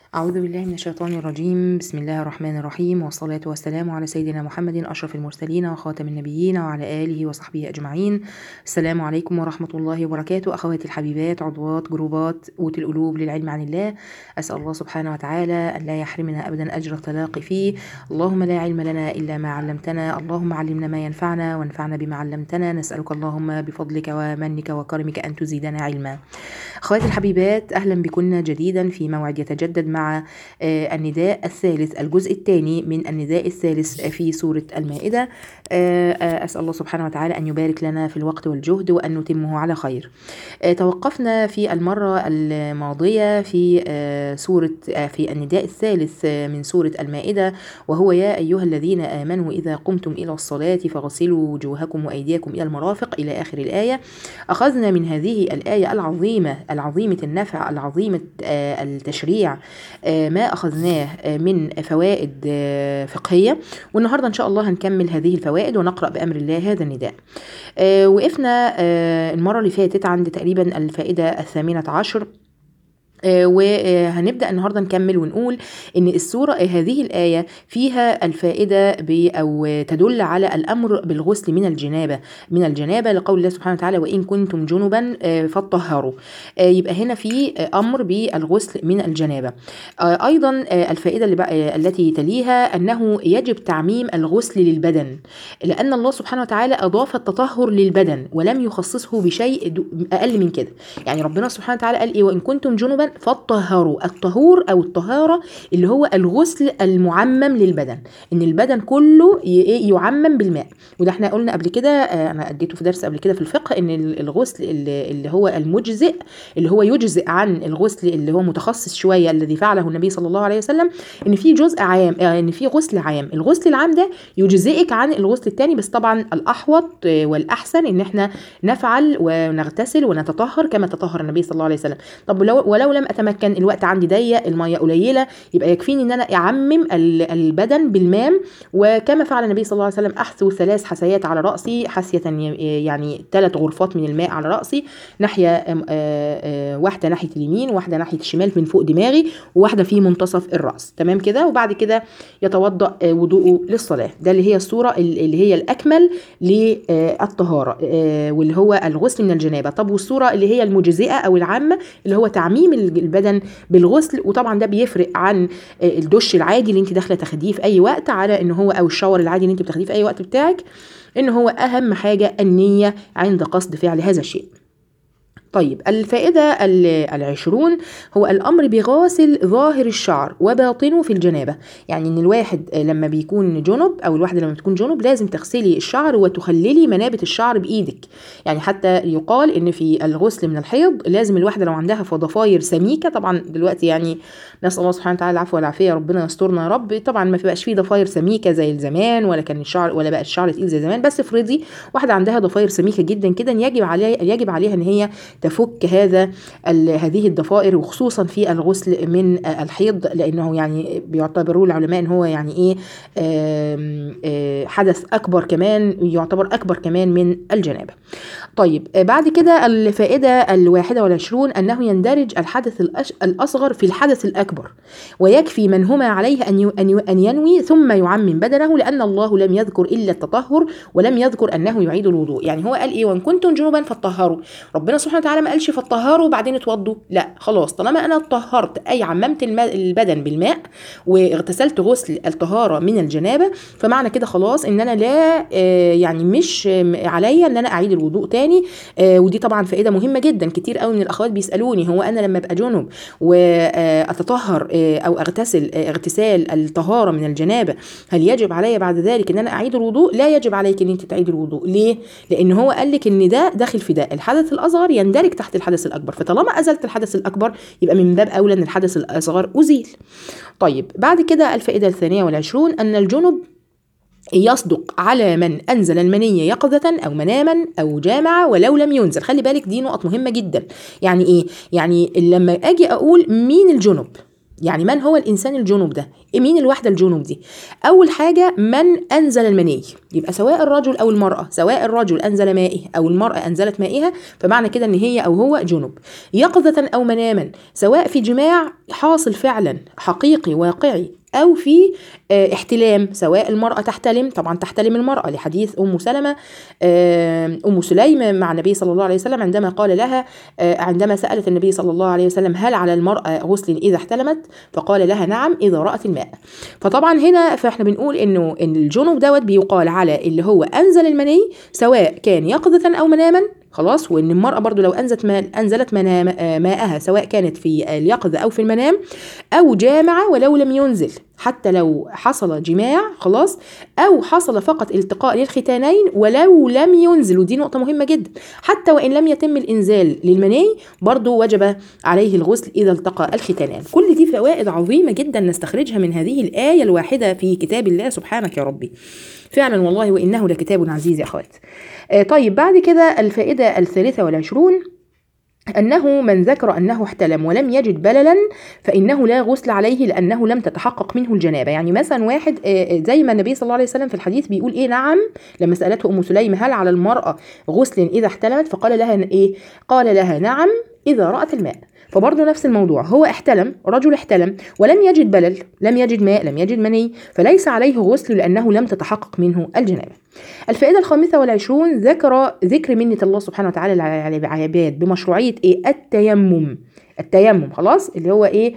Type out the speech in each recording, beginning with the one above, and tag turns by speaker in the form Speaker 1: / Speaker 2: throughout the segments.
Speaker 1: أعوذ بالله من الشيطان الرجيم بسم الله الرحمن الرحيم والصلاة والسلام على سيدنا محمد أشرف المرسلين وخاتم النبيين وعلى آله وصحبه أجمعين السلام عليكم ورحمة الله وبركاته أخواتي الحبيبات عضوات جروبات قوت القلوب للعلم عن الله أسأل الله سبحانه وتعالى أن لا يحرمنا أبدا أجر التلاقي فيه اللهم لا علم لنا إلا ما علمتنا اللهم علمنا ما ينفعنا وانفعنا بما علمتنا نسألك اللهم بفضلك ومنك وكرمك أن تزيدنا علما أخواتي الحبيبات أهلا بكن جديدا في موعد يتجدد مع آه، النداء الثالث الجزء الثاني من النداء الثالث في سورة المائدة آه، آه، أسأل الله سبحانه وتعالى أن يبارك لنا في الوقت والجهد وأن نتمه على خير آه، توقفنا في المرة الماضية في آه، سورة آه، في النداء الثالث آه، من سورة المائدة وهو يا أيها الذين آمنوا إذا قمتم إلى الصلاة فاغسلوا وجوهكم وأيديكم إلى المرافق إلى آخر الآية أخذنا من هذه الآية العظيمة العظيمة النفع العظيمة آه، التشريع آه، ما أخذناه آه، من فوائد آه، فقهية والنهاردة إن شاء الله هنكمل هذه الفوائد ونقرأ بأمر الله هذا النداء آه، وقفنا آه، المرة اللي فاتت عند تقريبا الفائدة الثامنة عشر آه، وهنبدا النهارده نكمل ونقول ان السوره آه، هذه الايه فيها الفائده ب او تدل على الامر بالغسل من الجنابه من الجنابه لقول الله سبحانه وتعالى وان كنتم جنبا آه، فطهروا آه، يبقى هنا في آه، امر بالغسل من الجنابه آه، ايضا آه، الفائده اللي بقى آه، التي تليها انه يجب تعميم الغسل للبدن لان الله سبحانه وتعالى اضاف التطهر للبدن ولم يخصصه بشيء دو- اقل من كده يعني ربنا سبحانه وتعالى قال ايه وان كنتم جنبا فطهروا الطهور او الطهاره اللي هو الغسل المعمم للبدن ان البدن كله ي- إيه؟ يعمم بالماء وده احنا قلنا قبل كده آه، انا اديته في درس قبل كده في الفقه ان ال- الغسل اللي اللي هو المجزئ اللي هو يجزئ عن الغسل اللي هو متخصص شويه الذي فعله النبي صلى الله عليه وسلم ان في جزء عام آه، ان في غسل عام الغسل العام ده يجزئك عن الغسل الثاني بس طبعا الاحوط آه، والاحسن ان احنا نفعل ونغتسل ونتطهر كما تطهر النبي صلى الله عليه وسلم طب ولو, ولو لم اتمكن الوقت عندي ضيق الميه قليله يبقى يكفيني ان انا اعمم ال- البدن بالمام وكما فعل النبي صلى الله عليه وسلم احثو ثلاث حثيات على راسي حثيه ي- يعني ثلاث غرفات من الماء على راسي ناحيه آم، آه، آه، واحده ناحيه اليمين واحده ناحيه الشمال من فوق دماغي وواحده في منتصف الراس تمام كده وبعد كده يتوضا آه، وضوءه للصلاه ده اللي هي الصوره ال- اللي هي الاكمل للطهاره آه، واللي هو الغسل من الجنابه طب والصوره اللي هي المجزئه او العامه اللي هو تعميم البدن بالغسل وطبعا ده بيفرق عن آه، الدش العادي اللي انت داخله تاخديه في اي وقت على ان هو او الشاور العادي اللي انت بتاخديه في اي وقت بتاعك ان هو اهم حاجه النيه عند قصد فعل هذا الشيء طيب الفائدة ال- العشرون هو الأمر بغاسل ظاهر الشعر وباطنه في الجنابة يعني إن الواحد لما بيكون جنب أو الواحدة لما بتكون جنب لازم تغسلي الشعر وتخللي منابت الشعر بإيدك يعني حتى يقال إن في الغسل من الحيض لازم الواحدة لو عندها ضفاير سميكة طبعا دلوقتي يعني نسأل الله سبحانه وتعالى العفو والعافية ربنا يسترنا يا رب طبعا ما بقاش فيه ضفاير سميكة زي الزمان ولا كان الشعر ولا بقى الشعر تقيل زي زمان بس افرضي واحدة عندها ضفاير سميكة جدا كده يجب عليها يجب عليها إن هي تفك هذا ال- هذه الضفائر وخصوصا في الغسل من آه، الحيض لانه يعني بيعتبروه العلماء ان هو يعني ايه آم، آه، حدث اكبر كمان يعتبر اكبر كمان من الجنابه. طيب آه، بعد كده الفائده الواحده والعشرون انه يندرج الحدث الأش- الاصغر في الحدث الاكبر ويكفي من هما عليه ان ي- ان ي- ان ينوي ثم يعمم بدنه لان الله لم يذكر الا التطهر ولم يذكر انه يعيد الوضوء يعني هو قال ايه وان كنتم جنبا فطهروا ربنا سبحانه وتعالى ما قالش فطهروا وبعدين اتوضوا لا خلاص طالما انا طهرت اي عممت الم- البدن بالماء واغتسلت غسل الطهاره من الجنابه فمعنى كده خلاص ان انا لا آه، يعني مش آه، عليا ان انا اعيد الوضوء تاني آه، ودي طبعا فائده مهمه جدا كتير قوي من الاخوات بيسالوني هو انا لما ابقى جنب واتطهر او اغتسل آه، اغتسال الطهاره من الجنابه هل يجب علي بعد ذلك ان انا اعيد الوضوء لا يجب عليك ان انت تعيد الوضوء ليه لان هو قال لك ان ده داخل في ده الحدث الاصغر يندرج تحت الحدث الاكبر فطالما ازلت الحدث الاكبر يبقى من باب اولى ان الحدث الاصغر ازيل طيب بعد كده الفائده الثانيه والعشرون ان الجنب يصدق على من أنزل المنية يقظة أو مناما أو جامعة ولو لم ينزل خلي بالك دي نقط مهمة جدا يعني إيه؟ يعني لما أجي أقول مين الجنب يعني من هو الانسان الجنوب ده مين الواحده الجنوب دي اول حاجه من انزل المني يبقى سواء الرجل او المراه سواء الرجل انزل مائه او المراه انزلت مائها فمعنى كده ان هي او هو جنوب يقظه او مناما سواء في جماع حاصل فعلا حقيقي واقعي او في آه، احتلام سواء المراه تحتلم طبعا تحتلم المراه لحديث ام سلمه آه، ام سليم مع النبي صلى الله عليه وسلم عندما قال لها آه، عندما سالت النبي صلى الله عليه وسلم هل على المراه غسل اذا احتلمت فقال لها نعم اذا رات الماء فطبعا هنا فاحنا بنقول انه ان الجنوب دوت بيقال على اللي هو انزل المني سواء كان يقظه او مناما خلاص وان المراه برضو لو انزلت ماء انزلت منام آه، ماءها سواء كانت في اليقظه او في المنام او جامع ولو لم ينزل حتى لو حصل جماع خلاص او حصل فقط التقاء للختانين ولو لم ينزل ودي نقطه مهمه جدا حتى وان لم يتم الانزال للمني برضو وجب عليه الغسل اذا التقى الختانان كل دي فوائد عظيمه جدا نستخرجها من هذه الايه الواحده في كتاب الله سبحانك يا ربي فعلا والله وانه لكتاب عزيز يا اخوات آه، طيب بعد كده الفائده الثالثه والعشرون أنه من ذكر أنه احتلم ولم يجد بللا فإنه لا غسل عليه لأنه لم تتحقق منه الجنابة يعني مثلا واحد آه، آه، زي ما النبي صلى الله عليه وسلم في الحديث بيقول إيه نعم لما سألته أم سليم هل على المرأة غسل إذا احتلمت فقال لها إيه قال لها نعم إذا رأت الماء فبرضه نفس الموضوع هو احتلم رجل احتلم ولم يجد بلل لم يجد ماء لم يجد مني فليس عليه غسل لأنه لم تتحقق منه الجنابة الفائدة الخامسة والعشرون ذكر ذكر منة الله سبحانه وتعالى على العباد بمشروعية ايه التيمم التيمم خلاص اللي هو ايه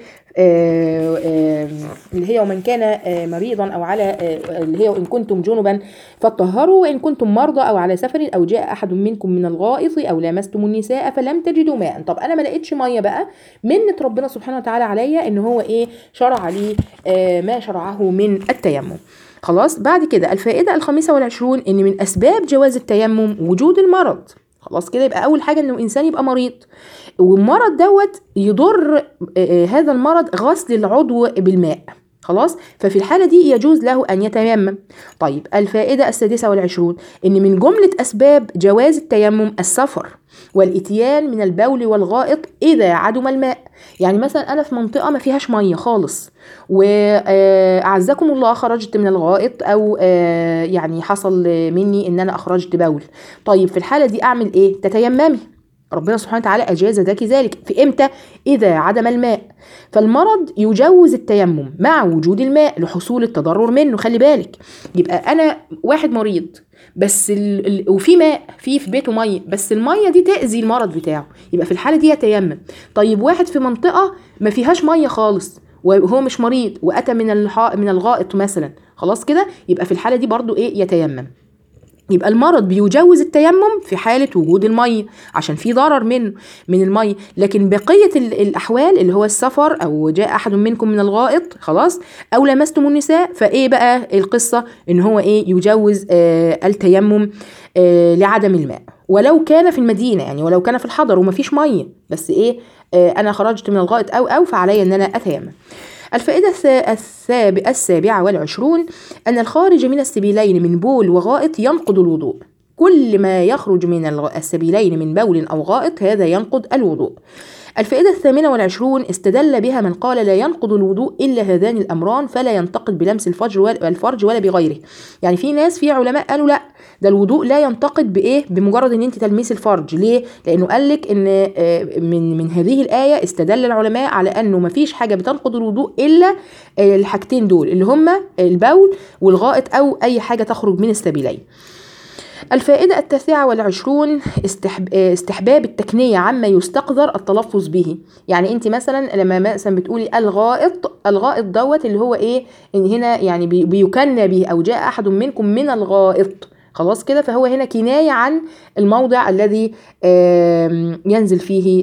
Speaker 1: آه آه اللي هي ومن كان آه مريضا او على آه اللي هي وان كنتم جنبا فطهروا وان كنتم مرضى او على سفر او جاء احد منكم من الغائط او لامستم النساء فلم تجدوا ماء طب انا ما لقيتش ميه بقى منة ربنا سبحانه وتعالى عليا ان هو ايه شرع لي آه ما شرعه من التيمم خلاص بعد كده الفائدة الخامسة والعشرون ان من اسباب جواز التيمم وجود المرض خلاص كده يبقى اول حاجة انه انسان يبقى مريض والمرض دوت يضر آه، آه، هذا المرض غسل العضو بالماء خلاص ففي الحالة دي يجوز له أن يتيمم طيب الفائدة السادسة والعشرون إن من جملة أسباب جواز التيمم السفر والإتيان من البول والغائط إذا عدم الماء يعني مثلا أنا في منطقة ما فيهاش مية خالص وأعزكم الله خرجت من الغائط أو آه، يعني حصل مني إن أنا أخرجت بول طيب في الحالة دي أعمل إيه تتيممي ربنا سبحانه وتعالى أجاز ذاك ذلك في إمتى إذا عدم الماء فالمرض يجوز التيمم مع وجود الماء لحصول التضرر منه خلي بالك يبقى أنا واحد مريض بس ال... ال... وفي ماء في في بيته ميه بس الميه دي تاذي المرض بتاعه يبقى في الحاله دي يتيمم طيب واحد في منطقه ما فيهاش ميه خالص وهو مش مريض واتى من الح... من الغائط مثلا خلاص كده يبقى في الحاله دي برضو ايه يتيمم يبقى المرض بيجوز التيمم في حالة وجود المية عشان في ضرر منه من المية لكن بقية الأحوال اللي هو السفر أو جاء أحد منكم من الغائط خلاص أو لمستم النساء فإيه بقى القصة إن هو إيه يجوز آه التيمم آه لعدم الماء ولو كان في المدينة يعني ولو كان في الحضر ومفيش مية بس إيه آه أنا خرجت من الغائط أو أو فعلي إن أنا أتيمم الفائدة السابعة والعشرون أن الخارج من السبيلين من بول وغائط ينقض الوضوء كل ما يخرج من السبيلين من بول أو غائط هذا ينقض الوضوء الفائدة الثامنة والعشرون استدل بها من قال لا ينقض الوضوء إلا هذان الأمران فلا ينتقد بلمس الفرج والفرج ولا بغيره يعني في ناس في علماء قالوا لا ده الوضوء لا ينتقد بايه بمجرد ان انت تلمسي الفرج ليه لانه قال لك ان آه، من من هذه الايه استدل العلماء على انه ما فيش حاجه بتنقض الوضوء الا الحاجتين دول اللي هما البول والغائط او اي حاجه تخرج من السبيلين الفائدة التاسعة والعشرون استحب... استحباب التكنية عما يستقذر التلفظ به يعني انت مثلا لما مثلا بتقولي الغائط الغائط دوت اللي هو ايه ان هنا يعني بي... بيكنى به او جاء احد منكم من الغائط خلاص كده فهو هنا كناية عن الموضع الذي ينزل فيه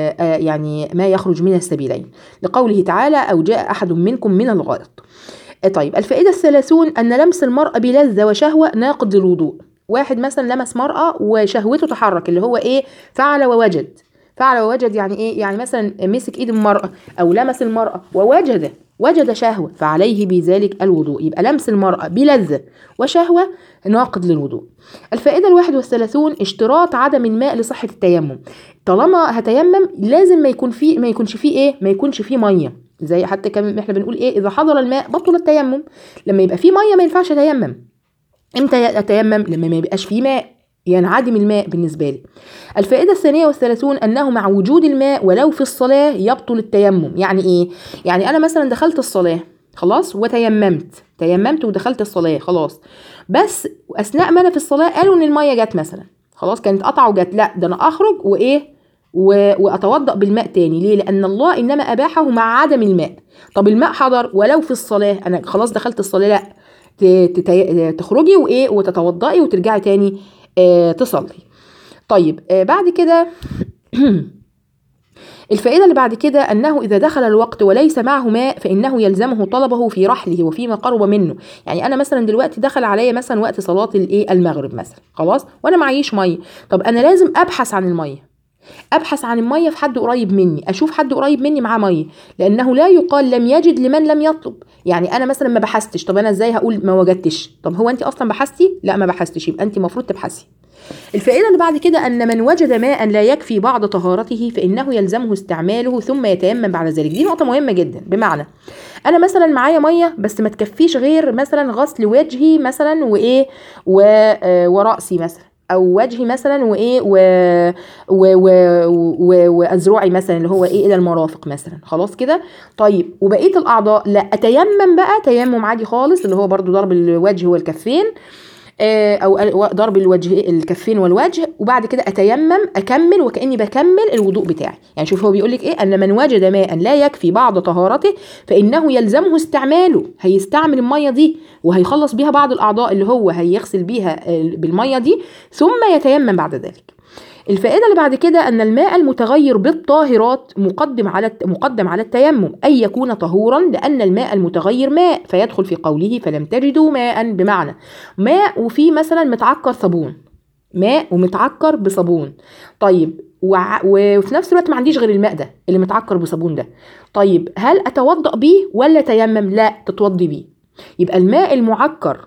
Speaker 1: يعني ما يخرج من السبيلين لقوله تعالى أو جاء أحد منكم من الغائط طيب الفائدة الثلاثون أن لمس المرأة بلذة وشهوة ناقض للوضوء واحد مثلا لمس مرأة وشهوته تحرك اللي هو ايه فعل ووجد فعل ووجد يعني ايه يعني مثلا مسك ايد المرأة او لمس المرأة ووجد وجد شهوة فعليه بذلك الوضوء يبقى لمس المرأة بلذة وشهوة ناقض للوضوء الفائدة الواحد والثلاثون اشتراط عدم الماء لصحة التيمم طالما هتيمم لازم ما يكون فيه ما يكونش فيه ايه ما يكونش فيه مية زي حتى كمان احنا بنقول ايه اذا حضر الماء بطل التيمم لما يبقى في ميه ما ينفعش اتيمم امتى اتيمم لما ما يبقاش في ماء ينعدم الماء بالنسبة لي الفائدة الثانية والثلاثون أنه مع وجود الماء ولو في الصلاة يبطل التيمم يعني إيه؟ يعني أنا مثلا دخلت الصلاة خلاص وتيممت تيممت ودخلت الصلاة خلاص بس أثناء ما أنا في الصلاة قالوا إن المية جت مثلا خلاص كانت قطع وجت لا ده أنا أخرج وإيه و... وأتوضأ بالماء تاني ليه؟ لأن الله إنما أباحه مع عدم الماء طب الماء حضر ولو في الصلاة أنا خلاص دخلت الصلاة لا تتي... تخرجي وإيه وتتوضأي وترجعي تاني آه تصلي طيب آه بعد كده الفائدة اللي بعد كده أنه إذا دخل الوقت وليس معه ماء فإنه يلزمه طلبه في رحله وفيما قرب منه يعني أنا مثلا دلوقتي دخل عليا مثلا وقت صلاة الإيه المغرب مثلا خلاص وأنا معيش مية طب أنا لازم أبحث عن المية ابحث عن الميه في حد قريب مني اشوف حد قريب مني معاه ميه لانه لا يقال لم يجد لمن لم يطلب يعني انا مثلا ما بحثتش طب انا ازاي هقول ما وجدتش طب هو انت اصلا بحثتي لا ما بحثتش يبقى انت المفروض تبحثي الفائدة اللي بعد كده أن من وجد ماء لا يكفي بعض طهارته فإنه يلزمه استعماله ثم يتيمم بعد ذلك دي نقطة مهمة جدا بمعنى أنا مثلا معايا مية بس ما تكفيش غير مثلا غسل وجهي مثلا وإيه و... ورأسي مثلا او وجهي مثلا وايه و... و... و... و... واذرعي مثلا اللي هو ايه الى المرافق مثلا خلاص كده طيب وبقيه الاعضاء لا اتيمم بقى تيمم عادي خالص اللي هو برضو ضرب الوجه والكفين او ضرب الوجه الكفين والوجه وبعد كده اتيمم اكمل وكاني بكمل الوضوء بتاعي يعني شوف هو بيقول لك ايه ان من وجد ماء لا يكفي بعض طهارته فانه يلزمه استعماله هيستعمل الميه دي وهيخلص بيها بعض الاعضاء اللي هو هيغسل بيها بالميه دي ثم يتيمم بعد ذلك الفائدة اللي بعد كده أن الماء المتغير بالطاهرات مقدم على مقدم على التيمم أي يكون طهورا لأن الماء المتغير ماء فيدخل في قوله فلم تجدوا ماء بمعنى ماء وفيه مثلا متعكر صابون ماء ومتعكر بصابون طيب وع... وفي نفس الوقت ما عنديش غير الماء ده اللي متعكر بصابون ده طيب هل أتوضأ بيه ولا تيمم لا تتوضي بيه يبقى الماء المعكر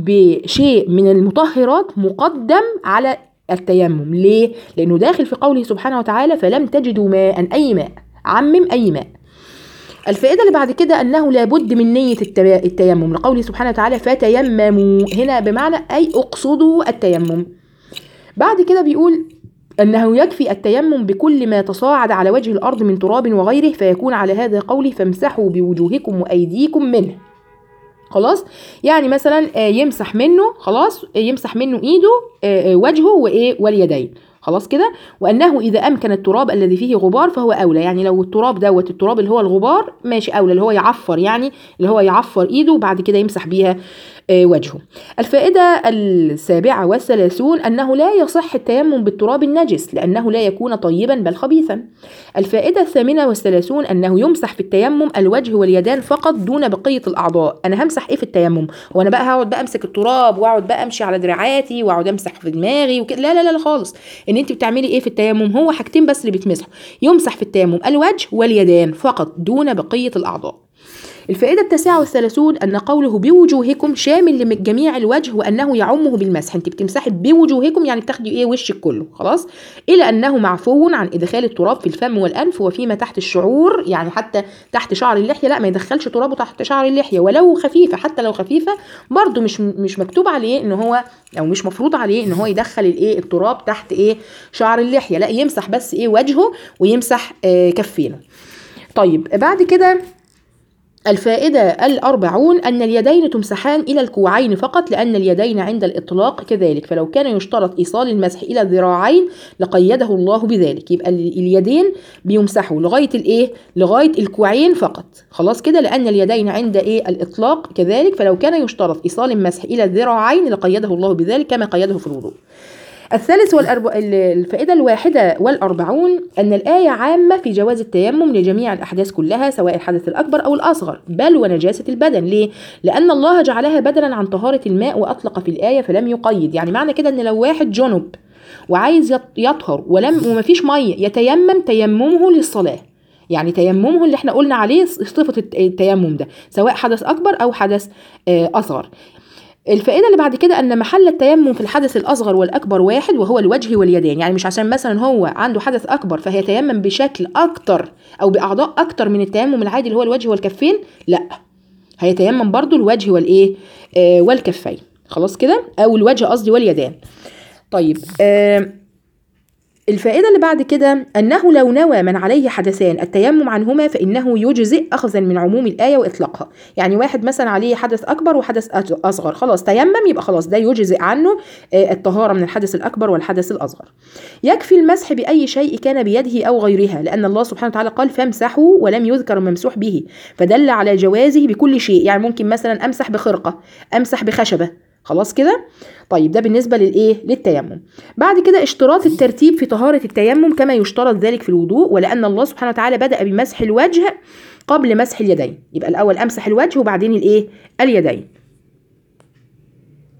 Speaker 1: بشيء من المطهرات مقدم على التيمم ليه؟ لأنه داخل في قوله سبحانه وتعالى فلم تجدوا ماء أي ماء عمم أي ماء الفائدة اللي بعد كده أنه لابد من نية التيمم لقوله سبحانه وتعالى فتيمموا هنا بمعنى أي اقصدوا التيمم بعد كده بيقول أنه يكفي التيمم بكل ما تصاعد على وجه الأرض من تراب وغيره فيكون على هذا قوله فامسحوا بوجوهكم وأيديكم منه خلاص يعني مثلا يمسح منه خلاص يمسح منه ايده وجهه وايه واليدين خلاص كده وانه اذا امكن التراب الذي فيه غبار فهو اولى يعني لو التراب دوت التراب اللي هو الغبار ماشي اولى اللي هو يعفر يعني اللي هو يعفر ايده وبعد كده يمسح بيها وجهه الفائدة السابعة والثلاثون أنه لا يصح التيمم بالتراب النجس لأنه لا يكون طيبا بل خبيثا الفائدة الثامنة والثلاثون أنه يمسح في التيمم الوجه واليدان فقط دون بقية الأعضاء أنا همسح إيه في التيمم وأنا بقى هقعد بقى أمسك التراب وأقعد بقى أمشي على دراعاتي وأقعد أمسح في دماغي وكده لا لا لا خالص إن أنت بتعملي إيه في التيمم هو حاجتين بس اللي بيتمسحوا يمسح في التيمم الوجه واليدان فقط دون بقية الأعضاء الفائدة التاسعة والثلاثون أن قوله بوجوهكم شامل لجميع الوجه وأنه يعمه بالمسح أنت بتمسحي بوجوهكم يعني بتاخدي إيه وشك كله خلاص إلى أنه معفو عن إدخال التراب في الفم والأنف وفيما تحت الشعور يعني حتى تحت شعر اللحية لا ما يدخلش ترابه تحت شعر اللحية ولو خفيفة حتى لو خفيفة برضو مش مش مكتوب عليه إن هو أو مش مفروض عليه إن هو يدخل الإيه التراب تحت إيه شعر اللحية لا يمسح بس إيه وجهه ويمسح آه كفينه طيب بعد كده الفائدة الأربعون أن اليدين تمسحان إلى الكوعين فقط لأن اليدين عند الإطلاق كذلك فلو كان يشترط إيصال المسح إلى الذراعين لقيده الله بذلك يبقى اليدين بيمسحوا لغاية الإيه؟ لغاية الكوعين فقط خلاص كده لأن اليدين عند إيه؟ الإطلاق كذلك فلو كان يشترط إيصال المسح إلى الذراعين لقيده الله بذلك كما قيده في الوضوء الثالث والأربع الفائدة الواحدة والأربعون أن الآية عامة في جواز التيمم لجميع الأحداث كلها سواء الحدث الأكبر أو الأصغر بل ونجاسة البدن ليه؟ لأن الله جعلها بدلا عن طهارة الماء وأطلق في الآية فلم يقيد يعني معنى كده أن لو واحد جنب وعايز يطهر ولم ومفيش مية يتيمم تيممه للصلاة يعني تيممه اللي احنا قلنا عليه صفة التيمم ده سواء حدث أكبر أو حدث أصغر الفائدة اللي بعد كده أن محل التيمم في الحدث الأصغر والأكبر واحد وهو الوجه واليدين يعني مش عشان مثلا هو عنده حدث أكبر فهيتيمم بشكل أكتر أو بأعضاء أكتر من التيمم العادي اللي هو الوجه والكفين لا هيتيمم برضو الوجه والإيه آه والكفين خلاص كده أو الوجه قصدي واليدين طيب آه الفائدة اللي بعد كده أنه لو نوى من عليه حدثان التيمم عنهما فإنه يجزئ أخذا من عموم الآية وإطلاقها يعني واحد مثلا عليه حدث أكبر وحدث أت- أصغر خلاص تيمم يبقى خلاص ده يجزئ عنه آه، الطهارة من الحدث الأكبر والحدث الأصغر يكفي المسح بأي شيء كان بيده أو غيرها لأن الله سبحانه وتعالى قال فامسحوا ولم يذكر ممسوح به فدل على جوازه بكل شيء يعني ممكن مثلا أمسح بخرقة أمسح بخشبة خلاص كده طيب ده بالنسبة للإيه للتيمم بعد كده اشتراط الترتيب في طهارة التيمم كما يشترط ذلك في الوضوء ولأن الله سبحانه وتعالى بدأ بمسح الوجه قبل مسح اليدين يبقى الأول أمسح الوجه وبعدين الإيه اليدين